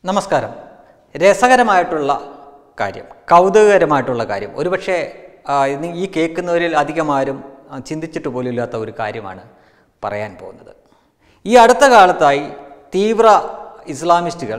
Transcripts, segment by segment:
നമസ്കാരം രസകരമായിട്ടുള്ള കാര്യം കൗതുകകരമായിട്ടുള്ള കാര്യം ഒരുപക്ഷെ ആ, ഇന്ന് ഈ കേൾക്കുന്നവരിൽ അധികം ആരും ആ, ചിന്തിച്ചിട്ട് പോലും ഇല്ലാത്ത ഒരു കാര്യമാണ് പറയാൻ പോകുന്നത് ഈ അടുത്ത കാലത്തായി തീവ്ര ഇസ്ലാമിസ്റ്റുകൾ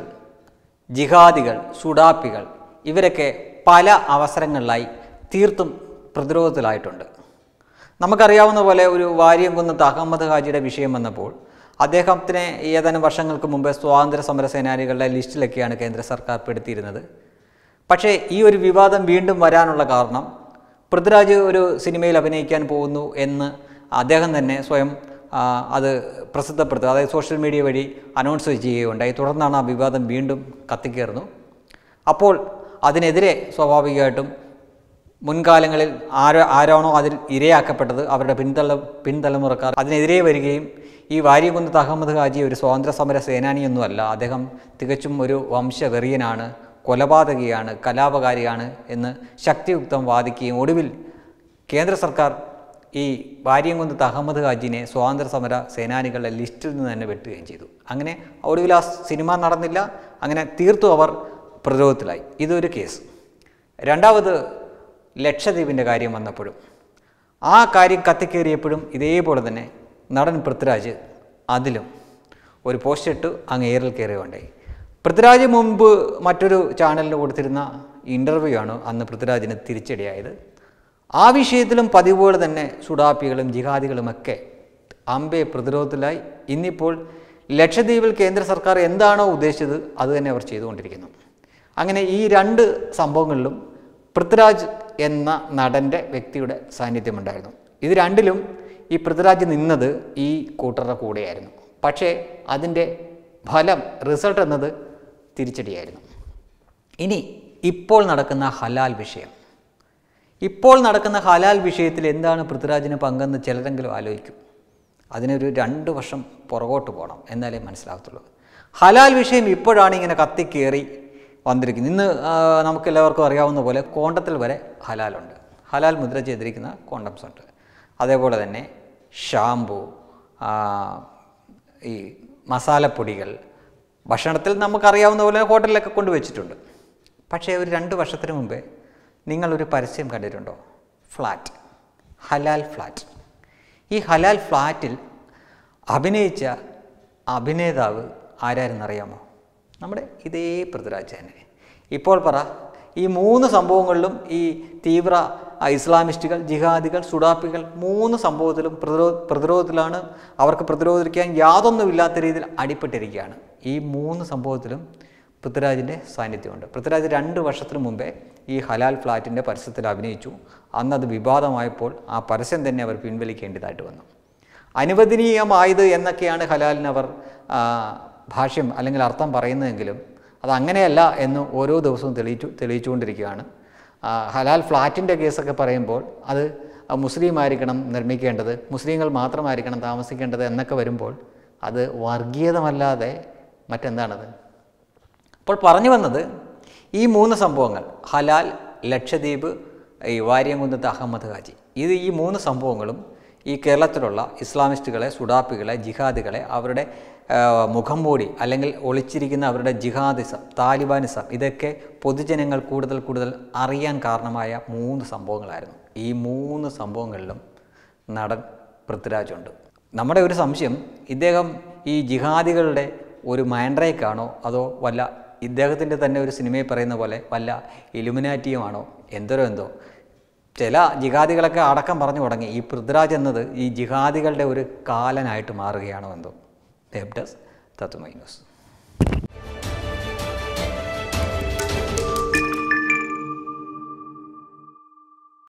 ജിഹാദികൾ സുഡാപ്പികൾ ഇവരൊക്കെ പല അവസരങ്ങളിലായി തീർത്തും പ്രതിരോധത്തിലായിട്ടുണ്ട് നമുക്കറിയാവുന്ന പോലെ ഒരു വാര്യംകുന്നത്ത് അഹമ്മദ് ഹാജിയുടെ വിഷയം വന്നപ്പോൾ അദ്ദേഹത്തിനെ ഏതാനും വർഷങ്ങൾക്ക് മുമ്പ് സ്വാതന്ത്ര്യ സമര സേനാനികളുടെ ലിസ്റ്റിലൊക്കെയാണ് കേന്ദ്ര സർക്കാർ പെടുത്തിയിരുന്നത് പക്ഷേ ഈ ഒരു വിവാദം വീണ്ടും വരാനുള്ള കാരണം പൃഥ്വിരാജ് ഒരു സിനിമയിൽ അഭിനയിക്കാൻ പോകുന്നു എന്ന് അദ്ദേഹം തന്നെ സ്വയം ആ, അത് പ്രസിദ്ധപ്പെടുത്തുക അതായത് സോഷ്യൽ മീഡിയ വഴി അനൗൺസ് ചെയ്യുകയുണ്ടായി തുടർന്നാണ് ആ വിവാദം വീണ്ടും കത്തിക്കേറുന്നു അപ്പോൾ അതിനെതിരെ സ്വാഭാവികമായിട്ടും മുൻകാലങ്ങളിൽ ആരോ ആരാണോ അതിൽ ഇരയാക്കപ്പെട്ടത് അവരുടെ പിൻതല പിൻതലമുറക്കാർ അതിനെതിരെ വരികയും ഈ വാര്യകുന്നത്ത് അഹമ്മദ് ഹാജി ഒരു സ്വാതന്ത്ര്യ സമര സേനാനിയൊന്നുമല്ല അദ്ദേഹം തികച്ചും ഒരു വംശവെറിയനാണ് കൊലപാതകിയാണ് കലാപകാരിയാണ് എന്ന് ശക്തിയുക്തം വാദിക്കുകയും ഒടുവിൽ കേന്ദ്ര സർക്കാർ ഈ വാര്യംകുന്നത്ത് അഹമ്മദ് ഹാജിനെ സ്വാതന്ത്ര്യ സമര സേനാനികളുടെ ലിസ്റ്റിൽ നിന്ന് തന്നെ വെട്ടുകയും ചെയ്തു അങ്ങനെ ഒടുവിൽ ആ സിനിമ നടന്നില്ല അങ്ങനെ തീർത്തും അവർ പ്രതിരോധത്തിലായി ഇതൊരു കേസ് രണ്ടാമത് ലക്ഷദ്വീപിൻ്റെ കാര്യം വന്നപ്പോഴും ആ കാര്യം കത്തിക്കേറിയപ്പോഴും ഇതേപോലെ തന്നെ നടൻ പൃഥ്വിരാജ് അതിലും ഒരു പോസ്റ്റ് ഇട്ട് അങ്ങ് ഏറിൽ കയറുകയുണ്ടായി പൃഥ്വിരാജ് മുമ്പ് മറ്റൊരു ചാനലിന് കൊടുത്തിരുന്ന ഇൻ്റർവ്യൂ ആണ് അന്ന് പൃഥ്വിരാജിന് തിരിച്ചടിയായത് ആ വിഷയത്തിലും പതിവ് പോലെ തന്നെ സുഡാപ്പികളും ജിഹാദികളുമൊക്കെ അമ്പെ പ്രതിരോധത്തിലായി ഇന്നിപ്പോൾ ലക്ഷദ്വീപിൽ കേന്ദ്ര സർക്കാർ എന്താണോ ഉദ്ദേശിച്ചത് അത് തന്നെ അവർ ചെയ്തുകൊണ്ടിരിക്കുന്നു അങ്ങനെ ഈ രണ്ട് സംഭവങ്ങളിലും പൃഥ്വിരാജ് എന്ന നടൻ്റെ വ്യക്തിയുടെ സാന്നിധ്യമുണ്ടായിരുന്നു ഇത് രണ്ടിലും ഈ പൃഥ്വിരാജ് നിന്നത് ഈ കൂട്ടറുടെ കൂടെയായിരുന്നു പക്ഷേ അതിൻ്റെ ഫലം റിസൾട്ട് എന്നത് തിരിച്ചടിയായിരുന്നു ഇനി ഇപ്പോൾ നടക്കുന്ന ഹലാൽ വിഷയം ഇപ്പോൾ നടക്കുന്ന ഹലാൽ വിഷയത്തിൽ എന്താണ് പൃഥ്വിരാജിന് പങ്കെന്ന് ചിലരെങ്കിലും ആലോചിക്കും അതിനൊരു രണ്ട് വർഷം പുറകോട്ട് പോകണം എന്നാലേ മനസ്സിലാകത്തുള്ളൂ ഹലാൽ വിഷയം ഇപ്പോഴാണ് ഇങ്ങനെ കത്തിക്കേറി വന്നിരിക്കുന്നത് ഇന്ന് ആ, നമുക്കെല്ലാവർക്കും അറിയാവുന്ന പോലെ കോണ്ടത്തിൽ വരെ ഹലാലുണ്ട് ഹലാൽ മുദ്ര ചെയ്തിരിക്കുന്ന കോണ്ടംസ് ഉണ്ട് അതേപോലെ തന്നെ ഷാമ്പു ആ, ഈ മസാലപ്പൊടികൾ ഭക്ഷണത്തിൽ നമുക്കറിയാവുന്ന പോലെ ഹോട്ടലിലൊക്കെ കൊണ്ടുവച്ചിട്ടുണ്ട് പക്ഷേ ഒരു രണ്ട് വർഷത്തിന് മുമ്പേ നിങ്ങളൊരു പരസ്യം കണ്ടിട്ടുണ്ടോ ഫ്ലാറ്റ് ഹലാൽ ഫ്ലാറ്റ് ഈ ഹലാൽ ഫ്ലാറ്റിൽ അഭിനയിച്ച അഭിനേതാവ് ആരാരെന്നറിയാമോ നമ്മുടെ ഇതേ പൃഥ്വിരാജ് തന്നെ ഇപ്പോൾ പറ ഈ മൂന്ന് സംഭവങ്ങളിലും ഈ തീവ്ര ആ, ഇസ്ലാമിസ്റ്റുകൾ ജിഹാദികൾ സുഡാപ്പികൾ മൂന്ന് സംഭവത്തിലും പ്രതിരോ പ്രതിരോധത്തിലാണ് അവർക്ക് പ്രതിരോധിക്കാൻ യാതൊന്നുമില്ലാത്ത രീതിയിൽ അടിപ്പെട്ടിരിക്കുകയാണ് ഈ മൂന്ന് സംഭവത്തിലും പൃഥ്വിരാജിൻ്റെ സാന്നിധ്യമുണ്ട് പൃഥ്വിരാജ് രണ്ട് വർഷത്തിന് മുമ്പേ ഈ ഹലാൽ ഫ്ലാറ്റിൻ്റെ പരസ്യത്തിൽ അഭിനയിച്ചു അന്ന് അത് വിവാദമായപ്പോൾ ആ പരസ്യം തന്നെ അവർ പിൻവലിക്കേണ്ടതായിട്ട് വന്നു അനുവദനീയമായത് എന്നൊക്കെയാണ് ഹലാലിന് അവർ ആ, ഭാഷ്യം അല്ലെങ്കിൽ അർത്ഥം പറയുന്നതെങ്കിലും അത് അങ്ങനെയല്ല എന്ന് ഓരോ ദിവസവും തെളിയിച്ചു തെളിയിച്ചുകൊണ്ടിരിക്കുകയാണ് ആ, ഹലാൽ ഫ്ലാറ്റിൻ്റെ കേസൊക്കെ പറയുമ്പോൾ അത് മുസ്ലിം ആയിരിക്കണം നിർമ്മിക്കേണ്ടത് മുസ്ലിങ്ങൾ മാത്രമായിരിക്കണം താമസിക്കേണ്ടത് എന്നൊക്കെ വരുമ്പോൾ അത് വർഗീയതമല്ലാതെ മറ്റെന്താണത് അപ്പോൾ പറഞ്ഞു വന്നത് ഈ മൂന്ന് സംഭവങ്ങൾ ഹലാൽ ലക്ഷദ്വീപ് ഈ വാര്യംകുന്നത്ത് അഹമ്മദ് ഹാജി ഇത് ഈ മൂന്ന് സംഭവങ്ങളും ഈ കേരളത്തിലുള്ള ഇസ്ലാമിസ്റ്റുകളെ സുഡാപ്പികളെ ജിഹാദികളെ അവരുടെ ആ, മുഖം മൂടി അല്ലെങ്കിൽ ഒളിച്ചിരിക്കുന്ന അവരുടെ ജിഹാദിസം താലിബാനിസം ഇതൊക്കെ പൊതുജനങ്ങൾ കൂടുതൽ കൂടുതൽ അറിയാൻ കാരണമായ മൂന്ന് സംഭവങ്ങളായിരുന്നു ഈ മൂന്ന് സംഭവങ്ങളിലും നടൻ പൃഥ്വിരാജുണ്ട് നമ്മുടെ ഒരു സംശയം ഇദ്ദേഹം ഈ ജിഹാദികളുടെ ഒരു മാൻഡ്രേക്കാണോ അതോ വല്ല ഇദ്ദേഹത്തിൻ്റെ തന്നെ ഒരു സിനിമയിൽ പറയുന്ന പോലെ വല്ല ഇലുമിനാറ്റിയുമാണോ എന്തോരോ എന്തോ ചില ജിഹാദികളൊക്കെ അടക്കം പറഞ്ഞു തുടങ്ങി ഈ പൃഥ്വിരാജ് എന്നത് ഈ ജിഹാദികളുടെ ഒരു കാലനായിട്ട് മാറുകയാണോ എന്തോ വെബ് ഡെസ്ക് തത്വമൈ ന്യൂസ്